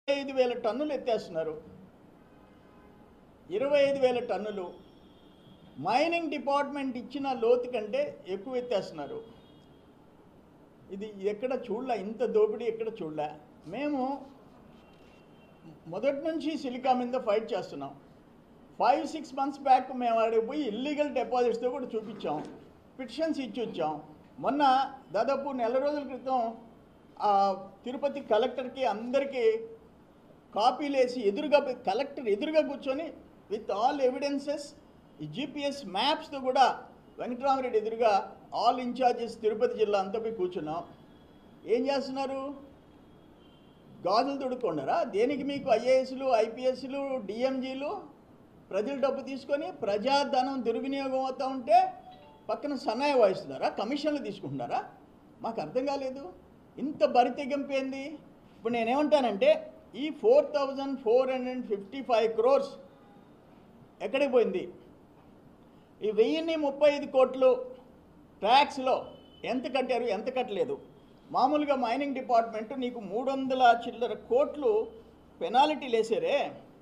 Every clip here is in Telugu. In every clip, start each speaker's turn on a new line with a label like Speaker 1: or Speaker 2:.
Speaker 1: ఐదు వేల టన్నులు ఎత్తేస్తున్నారు ఇరవై ఐదు వేల టన్నులు మైనింగ్ డిపార్ట్మెంట్ ఇచ్చిన లోతు కంటే ఎక్కువ ఎత్తేస్తున్నారు ఇది ఎక్కడ చూడలే ఇంత దోపిడీ ఎక్కడ చూడలే మేము మొదటి నుంచి సిలికా మీద ఫైట్ చేస్తున్నాం ఫైవ్ సిక్స్ మంత్స్ బ్యాక్ మేము అక్కడికి పోయి ఇల్లీగల్ డిపాజిట్స్తో కూడా చూపించాం పిటిషన్స్ ఇచ్చి వచ్చాం మొన్న దాదాపు నెల రోజుల క్రితం ఆ తిరుపతి కలెక్టర్కి అందరికీ కాపీలు వేసి ఎదురుగా కలెక్టర్ ఎదురుగా కూర్చొని విత్ ఆల్ ఎవిడెన్సెస్ ఈ జీపీఎస్ మ్యాప్స్తో కూడా వెంకటరామరెడ్డి ఎదురుగా ఆల్ ఇన్ఛార్జెస్ తిరుపతి జిల్లా అంతా పోయి కూర్చున్నాం ఏం చేస్తున్నారు గాజులు తొడుక్కొండరా దేనికి మీకు ఐఏఎస్లు ఐపీఎస్లు డిఎంజీలు ప్రజల డబ్బు తీసుకొని ప్రజాధనం దుర్వినియోగం అవుతూ ఉంటే పక్కన సన్నాయి వాయిస్తున్నారా కమిషన్లు తీసుకుంటున్నారా మాకు అర్థం కాలేదు ఇంత బరితెగింపేంది ఇప్పుడు నేనేమంటానంటే ఈ four thousand four hundred fifty five crores ఎక్కడికి పోయింది ఈ వెయ్యిన్ని ముప్పై ఐదు కోట్లు ట్యాక్స్లో ఎంత కట్టారు ఎంత కట్టలేదు మామూలుగా మైనింగ్ డిపార్ట్మెంట్ నీకు మూడు వందల చిల్లర కోట్లు పెనాల్టీ లేసారే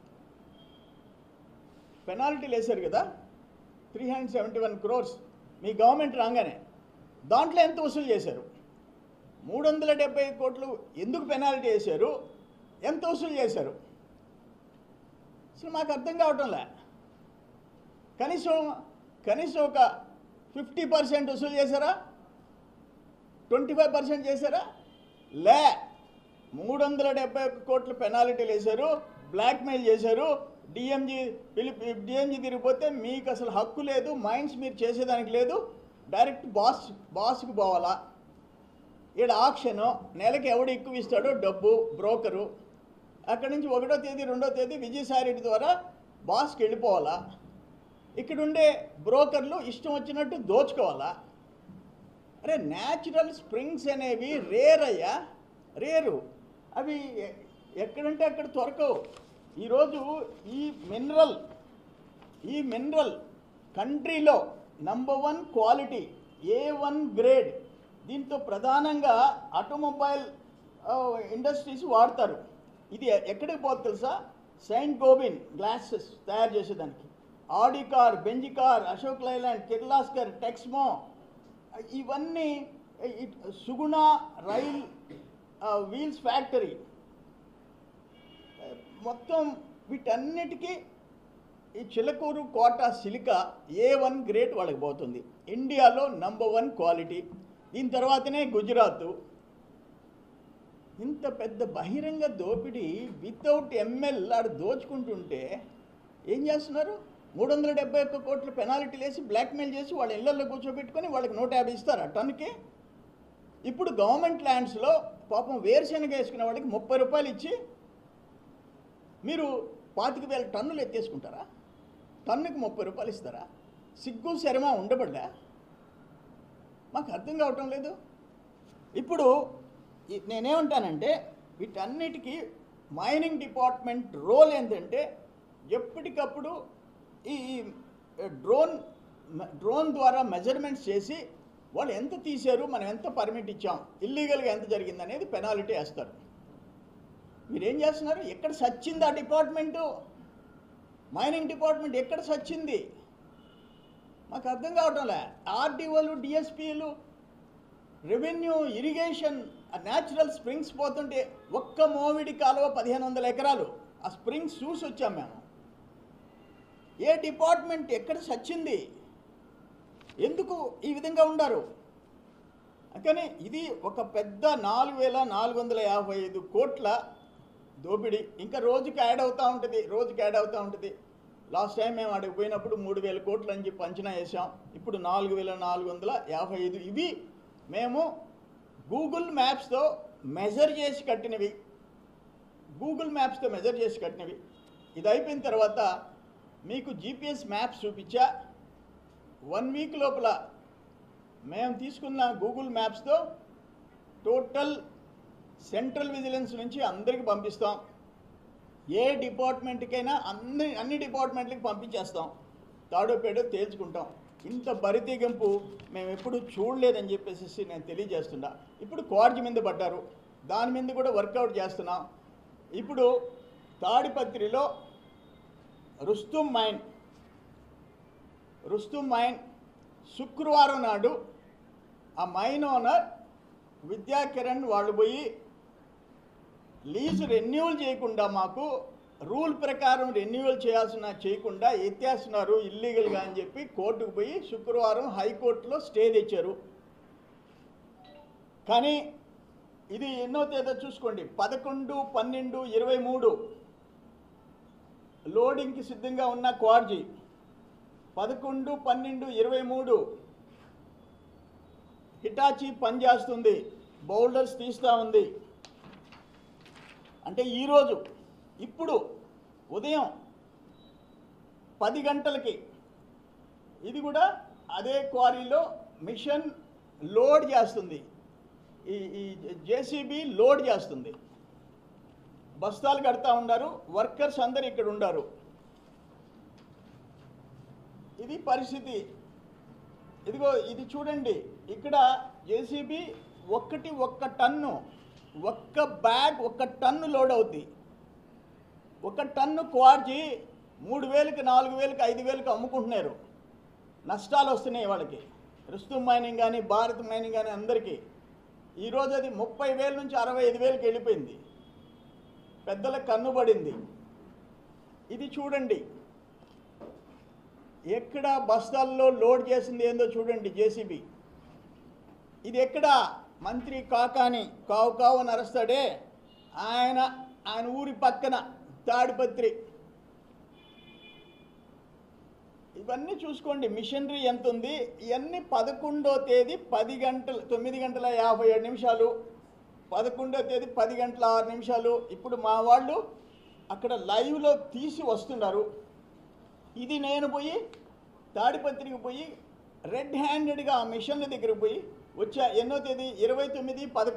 Speaker 1: పెనాల్టీ లేసారు కదా three hundred seventy one crores మీ గవర్నమెంట్ రాగానే దాంట్లో ఎంత వసూలు చేశారు మూడు వందల డెబ్బై కోట్లు ఎందుకు పెనాల్టీ వేశారు ఎంత వసూలు చేశారు అసలు మాకు అర్థం కావటంలే కనీసం కనీసం ఒక ఫిఫ్టీ పర్సెంట్ వసూలు చేశారా ట్వంటీ ఫైవ్ పర్సెంట్ చేశారా లే మూడు వందల డెబ్బై ఒక్క కోట్ల పెనాల్టీలు వేశారు బ్లాక్మెయిల్ చేశారు డిఎంజీ పిలిపి డిఎంజీ తిరిగిపోతే మీకు అసలు హక్కు లేదు మైండ్స్ మీరు చేసేదానికి లేదు డైరెక్ట్ బాస్ బాస్కి పోవాలా ఈడ ఆక్షను నెలకి ఎవడు ఎక్కువ ఇస్తాడో డబ్బు బ్రోకరు అక్కడి నుంచి ఒకటో తేదీ రెండో తేదీ విజయసాయి రెడ్డి ద్వారా బాస్కి వెళ్ళిపోవాలా ఇక్కడ ఉండే బ్రోకర్లు ఇష్టం వచ్చినట్టు దోచుకోవాలా అరే న్యాచురల్ స్ప్రింగ్స్ అనేవి రేర్ అయ్యా రేరు అవి ఎ- ఎక్కడంటే అక్కడ దొరకవు ఈరోజు ఈ మినరల్ ఈ మినరల్ కంట్రీలో number one quality A one grade దీంతో ప్రధానంగా ఆటోమొబైల్ ఇండస్ట్రీస్ వాడతారు ఇది ఎ- ఎక్కడికి పోతుంది తెలుసా సెయింట్ గోబిన్ గ్లాసెస్ తయారు చేసేదానికి Audi car Benz car Ashok Leyland Kirloskar Texmo ఇవన్నీ ఇ- సుగుణ రైల్ ఆ, వీల్స్ ఫ్యాక్టరీ మొత్తం వీటన్నిటికీ ఈ చిలకూరు కోట సిలిక ఏ వన్ గ్రేడ్ వాళ్ళకి పోతుంది ఇండియాలో నంబర్ వన్ క్వాలిటీ దీని తర్వాతనే గుజరాత్ ఇంత పెద్ద బహిరంగ దోపిడీ వితౌట్ ఎంఎల్ ఆడు దోచుకుంటుంటే ఏం చేస్తున్నారు మూడు వందల డెబ్బై ఒక్క కోట్ల పెనాల్టీలు వేసి బ్లాక్మెయిల్ చేసి వాళ్ళ ఇళ్లలో కూర్చోబెట్టుకొని వాళ్ళకి నూట యాభై ఇస్తారా టన్నుకి ఇప్పుడు గవర్నమెంట్ ల్యాండ్స్లో పాపం వేరుశనగ వేసుకునే వాళ్ళకి ముప్పై రూపాయలు ఇచ్చి మీరు పాతిక వేల టన్నులు ఎత్తేసుకుంటారా టన్నుకి ముప్పై రూపాయలు ఇస్తారా సిగ్గు శరమ ఉండబడ్డా మాకు అర్థం కావటం లేదు ఇప్పుడు ఈ- నేనేమంటానంటే వీటన్నిటికీ మైనింగ్ డిపార్ట్మెంట్ రోల్ ఏంటంటే ఎప్పటికప్పుడు ఈ ఈ డ్రోన్ డ్రోన్ ద్వారా మెజర్మెంట్స్ చేసి వాళ్ళు ఎంత తీశారు మనం ఎంత పర్మిట్ ఇచ్చాం ఇల్లీగల్గా ఎంత జరిగింది అనేది పెనాల్టీ వేస్తారు మీరేం చేస్తున్నారు ఎక్కడ సచ్చింది ఆ డిపార్ట్మెంటు మైనింగ్ డిపార్ట్మెంట్ ఎక్కడ సచ్చింది మాకు అర్థం కావటంలే ఆర్డీఓలు డిఎస్పీలు రెవెన్యూ ఇరిగేషన్ ఆ న్యాచురల్ స్ప్రింగ్స్ పోతుంటే ఒక్క మోవిడి కాలువ పదిహేను వందల ఎకరాలు ఆ స్ప్రింగ్స్ చూసి వచ్చాం మేము ఏ డిపార్ట్మెంట్ ఎక్కడ సచ్చింది ఎందుకు ఈ విధంగా ఉండారు కానీ ఇది ఒక పెద్ద నాలుగు వేల నాలుగు వందల యాభై ఐదు కోట్ల దోపిడీ ఇంకా రోజుకి యాడ్ అవుతూ ఉంటుంది రోజుకి యాడ్ అవుతూ ఉంటుంది లాస్ట్ టైం మేము అక్కడికి పోయినప్పుడు మూడు వేల కోట్లు అని చెప్పి అంచనా వేసాం ఇప్పుడు నాలుగు వేల నాలుగు వందల యాభై ఐదు ఇవి మేము గూగుల్ మ్యాప్స్తో మెజర్ చేసి కట్టినవి గూగుల్ మ్యాప్స్తో మెజర్ చేసి కట్టినవి ఇది అయిపోయిన తర్వాత మీకు జీపీఎస్ మ్యాప్స్ చూపించా వన్ వీక్ లోపల మేము తీసుకున్న గూగుల్ మ్యాప్స్తో టోటల్ సెంట్రల్ విజిలెన్స్ నుంచి అందరికి పంపిస్తాం ఏ డిపార్ట్మెంట్కైనా అన్ని అన్ని డిపార్ట్మెంట్లకి పంపించేస్తాం తాడో పేడో తేల్చుకుంటాం ఇంత బరితెగింపు మేము ఎప్పుడు చూడలేదని చెప్పేసి నేను తెలియజేస్తున్నా ఇప్పుడు క్వార్జ్ మీద పడ్డారు దాని మీద కూడా వర్కౌట్ చేస్తున్నాం ఇప్పుడు తాడిపత్రిలో రుస్తుం మైన్ రుస్తుం మైన్ శుక్రవారం నాడు ఆ మైన్ ఓనర్ విద్యాకిరణ్ వాళ్ళు పోయి లీజు రెన్యువల్ చేయకుండా మాకు రూల్ ప్రకారం రెన్యువల్ చేయాల్సిన చేయకుండా ఎత్తేస్తున్నారు ఇల్లీగల్గా అని చెప్పి కోర్టుకు పోయి శుక్రవారం హైకోర్టులో స్టే తెచ్చారు కానీ ఇది ఎన్నో తేదీ చూసుకోండి పదకొండు పన్నెండు ఇరవై మూడు లోడింగ్కి సిద్ధంగా ఉన్న క్వార్జీ పదకొండు పన్నెండు ఇరవై మూడు హిటాచి పనిచేస్తుంది బౌల్డర్స్ తీస్తూ ఉంది అంటే ఈరోజు ఇప్పుడు ఉదయం పది గంటలకి ఇది కూడా అదే క్వారీలో మిషన్ లోడ్ చేస్తుంది ఈ ఈ జేసీబీ లోడ్ చేస్తుంది బస్తాలు కడతా ఉన్నారు వర్కర్స్ అందరు ఇక్కడ ఉండారు ఇది పరిస్థితి ఇదిగో ఇది చూడండి ఇక్కడ జేసీబీ ఒక్కటి ఒక్క టన్ను ఒక్క బ్యాగ్ ఒక్క టన్ను లోడ్ అవుద్ది ఒక టన్ను క్వార్జీ మూడు వేలకి నాలుగు వేలకి ఐదు వేలకి అమ్ముకుంటున్నారు నష్టాలు వస్తున్నాయి వాళ్ళకి రుస్తుం మైనింగ్ కానీ భారత్ మైనింగ్ కానీ అందరికీ ఈరోజు అది ముప్పై వేల నుంచి అరవై ఐదు వేలకి వెళ్ళిపోయింది పెద్దలకు కన్నుబడింది ఇది చూడండి ఎక్కడ బస్తాల్లో లోడ్ చేసింది ఏందో చూడండి జేసీబీ ఇది ఎక్కడ మంత్రి కాకాని కావు కావు అని అరుస్తాడే ఆయన ఆయన ఊరి పక్కన తాడిపత్రి ఇవన్నీ చూసుకోండి మిషనరీ ఎంత ఉంది ఇవన్నీ పదకొండో తేదీ పది గంటలు తొమ్మిది గంటల యాభై ఏడు నిమిషాలు పదకొండో తేదీ పది గంటల ఆరు నిమిషాలు ఇప్పుడు మా వాళ్ళు అక్కడ లైవ్లో తీసి వస్తున్నారు ఇది నేను పోయి తాడిపత్రికి పోయి రెడ్ హ్యాండెడ్గా ఆ మిషన్ల దగ్గరికి పోయి వచ్చా ఎన్నో తేదీ ఇరవై తొమ్మిది పదకొండు